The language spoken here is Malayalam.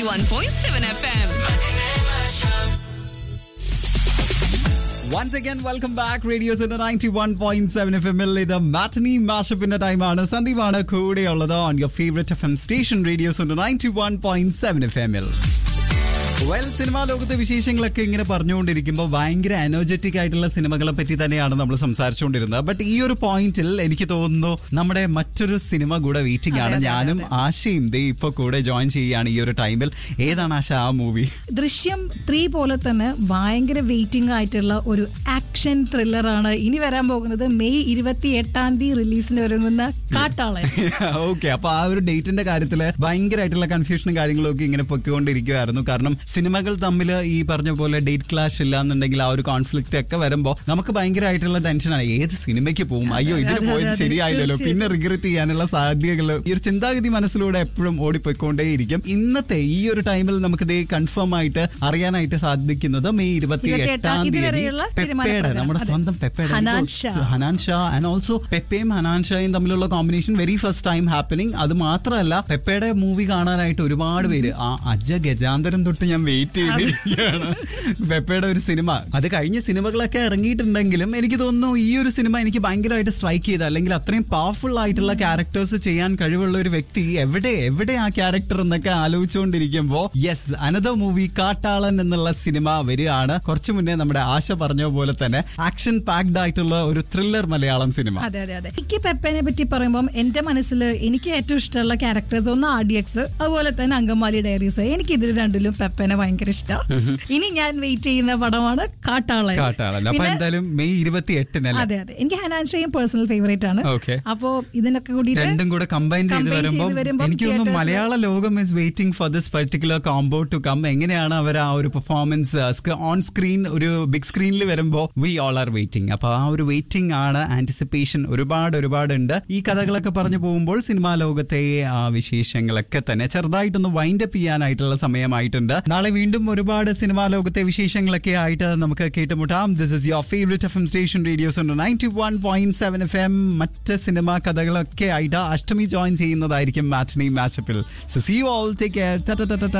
91.7 FM. Once again welcome back radio ninety one point seven F എമ്മിൽ ഇത് മാറ്റനി മാഷപ്പിന്റെ ടൈമാണ് സന്ദീപാണ് കൂടെയുള്ളത് on your favourite F M station radio ninety one point seven F എമ്മിൽ വെൽ സിനിമാ ലോകത്തെ വിശേഷങ്ങളൊക്കെ ഇങ്ങനെ പറഞ്ഞുകൊണ്ടിരിക്കുമ്പോൾ ഭയങ്കര എനർജറ്റിക് ആയിട്ടുള്ള സിനിമകളെ പറ്റി തന്നെയാണ് നമ്മൾ സംസാരിച്ചുകൊണ്ടിരുന്നത് ബട്ട് ഈ ഒരു പോയിന്റിൽ എനിക്ക് തോന്നുന്നു നമ്മുടെ മറ്റൊരു സിനിമ കൂടെ വെയിറ്റിംഗ് ആണ് ഞാനും ആശയും ദേ ഇപ്പൊ കൂടെ ജോയിൻ ചെയ്യുകയാണ് ഈ ഒരു ടൈമിൽ ഏതാണ് ആശ ആ മൂവി ദൃശ്യം ത്രീ പോലെ തന്നെ ഭയങ്കര വെയിറ്റിംഗ് ആയിട്ടുള്ള ഒരു ആക്ഷൻ ത്രില്ലറാണ് ഇനി വരാൻ പോകുന്നത് മെയ് ഇരുപത്തി എട്ടാം തീയതി റിലീസിന് ഒരുങ്ങുന്ന കാട്ടാളൻ ഓക്കെ അപ്പൊ ആ ഒരു ഡേറ്റിന്റെ കാര്യത്തില് ഭയങ്കരമായിട്ടുള്ള കൺഫ്യൂഷനും കാര്യങ്ങളും ഒക്കെ ഇങ്ങനെ പൊയ്ക്കൊണ്ടിരിക്കുവായിരുന്നു കാരണം സിനിമകൾ തമ്മിൽ ഈ പറഞ്ഞ പോലെ ഡേറ്റ് ക്ലാഷ് ഇല്ല എന്നുണ്ടെങ്കിൽ ആ ഒരു കോൺഫ്ലിക്റ്റ് ഒക്കെ വരുമ്പോൾ നമുക്ക് ഭയങ്കരമായിട്ടുള്ള ടെൻഷനാണ് ഏത് സിനിമയ്ക്ക് പോകും അയ്യോ ഇതിന് അതെ, പോയത് അതെ, ശരിയായില്ലല്ലോ തീർച്ചയായും. പിന്നെ റിഗ്രറ്റ് ചെയ്യാനുള്ള സാധ്യതകൾ ഈ ഒരു ചിന്താഗതി മനസ്സിലൂടെ എപ്പോഴും ഓടിപ്പോയിക്കൊണ്ടേയിരിക്കും ഇന്നത്തെ ഈ ഒരു ടൈമിൽ നമുക്ക് ഇതേ കൺഫേം ആയിട്ട് അറിയാനായിട്ട് സാധിക്കുന്നത് മെയ് ഇരുപത്തി എട്ടാം ഇരുപത്തിയെട്ടാം തീയതി ഇതുവരെയുള്ള പെപ്പയുടെ തീരുമാനപ്രകാരം. നമ്മുടെ അതെ. സ്വന്തം പെപ്പയുടെ ഹനാൻ എനിക്ക് ഷാ. ഹനാൻ ഷാ ആൻഡ് ഓൾസോ പെപ്പയും ഹനാൻ ഷായും തമ്മിലുള്ള combination very first time happening അത് മാത്രമല്ല പെപ്പയുടെ മൂവി കാണാനായിട്ട് ഒരുപാട് പേര് ആ അജ ഗജാന്തരം തൊട്ട് ഞാൻ വെയിറ്റ് ചെയ്തിരിക്കുകയാണ് പെപ്പയുടെ ഒരു സിനിമ അത് കഴിഞ്ഞ സിനിമകളൊക്കെ ഇറങ്ങിയിട്ടുണ്ടെങ്കിലും എനിക്ക് തോന്നുന്നു ഈ ഒരു സിനിമ എനിക്ക് ഭയങ്കരമായിട്ട് സ്ട്രൈക്ക് ചെയ്ത അല്ലെങ്കിൽ അത്രയും പവർഫുൾ ആയിട്ടുള്ള ക്യാരക്ടേഴ്സ് ചെയ്യാൻ കഴിവുള്ള ഒരു വ്യക്തി എവിടെ എവിടെ ആ ക്യാരക്ടർ എന്നൊക്കെ ആലോചിച്ചുകൊണ്ടിരിക്കുമ്പോ യെസ് അനദർ മൂവി കാട്ടാളൻ എന്നുള്ള സിനിമ വരികയാണ് കുറച്ചു മുന്നേ നമ്മുടെ ആശ പറഞ്ഞ പോലെ തന്നെ ആക്ഷൻ പാക്ഡ് ആയിട്ടുള്ള ഒരു ത്രില്ലർ മലയാളം സിനിമ അതെ അതെ അതെ എനിക്ക് പെപ്പനെ പറ്റി പറയുമ്പോൾ എന്റെ മനസ്സിൽ എനിക്ക് ഏറ്റവും ഇഷ്ടമുള്ള ക്യാരക്ടേഴ്സ് ഒന്ന് ആർ ഡി എക്സ് അതുപോലെ തന്നെ അങ്കമാലി ഡയറീസ് എനിക്ക് ഇതിൽ രണ്ടിലും പെപ്പനെ ഭയങ്കര ഇഷ്ടമാണ് ഇനി ഞാൻ വെയിറ്റ് ചെയ്യുന്ന പടമാണ് കാട്ടാളൻ കാട്ടാളൻ അപ്പൊ പിന്നെ- എന്തായാലും മെയ് ഇരുപത്തി എട്ടിനല്ലേ അതെ അതെ എനിക്ക് ഹനാൻഷയും പേഴ്സണൽ ഫേവറേറ്റ് ആണ് Okay. അപ്പോ ഇതിനൊക്കെ കൂടിയിട്ട് രണ്ടും കൂടെ കമ്പൈൻ ചെയ്ത് combine ചെയ്ത് വരുമ്പോൾ വരുമ്പം എനിക്ക് തോന്നുന്നു theatres മലയാള ലോകം is waiting for this particular combo to come എങ്ങനെയാണ് അവർ ആ ഒരു പെർഫോമൻസ് ഓൺ സ്ക്രീൻ ഒരു ബിഗ് സ്ക്രീനിൽ വരുമ്പോൾ വി ഓൾ ആർ വെയിറ്റിംഗ് അപ്പൊ ആ ഒരു വെയിറ്റിംഗ് ആണ് ആന്റിസിപ്പേഷൻ ഒരുപാട് ഒരുപാട് ഉണ്ട് ഈ കഥകളൊക്കെ പറഞ്ഞു പോകുമ്പോൾ സിനിമാ ലോകത്തെ ആ വിശേഷങ്ങളൊക്കെ തന്നെ ചെറുതായിട്ടൊന്ന് വൈൻഡ് അപ്പ് ചെയ്യാനായിട്ടുള്ള സമയമായിട്ടുണ്ട് നാളെ വീണ്ടും ഒരുപാട് സിനിമാ ലോകത്തെ വിശേഷങ്ങളൊക്കെ ആയിട്ട് നമുക്ക് കേട്ടുമുട്ടാം this is your favourite F M station radio's ninety one point seven F M മറ്റ് സിനിമാ കഥകളൊക്കെ ആയിട്ട് അഷ്ടമി ജോയിൻ ചെയ്യുന്നതായിരിക്കും മാറ്റിനി മാച്ചപ്പിൽ so see you all take care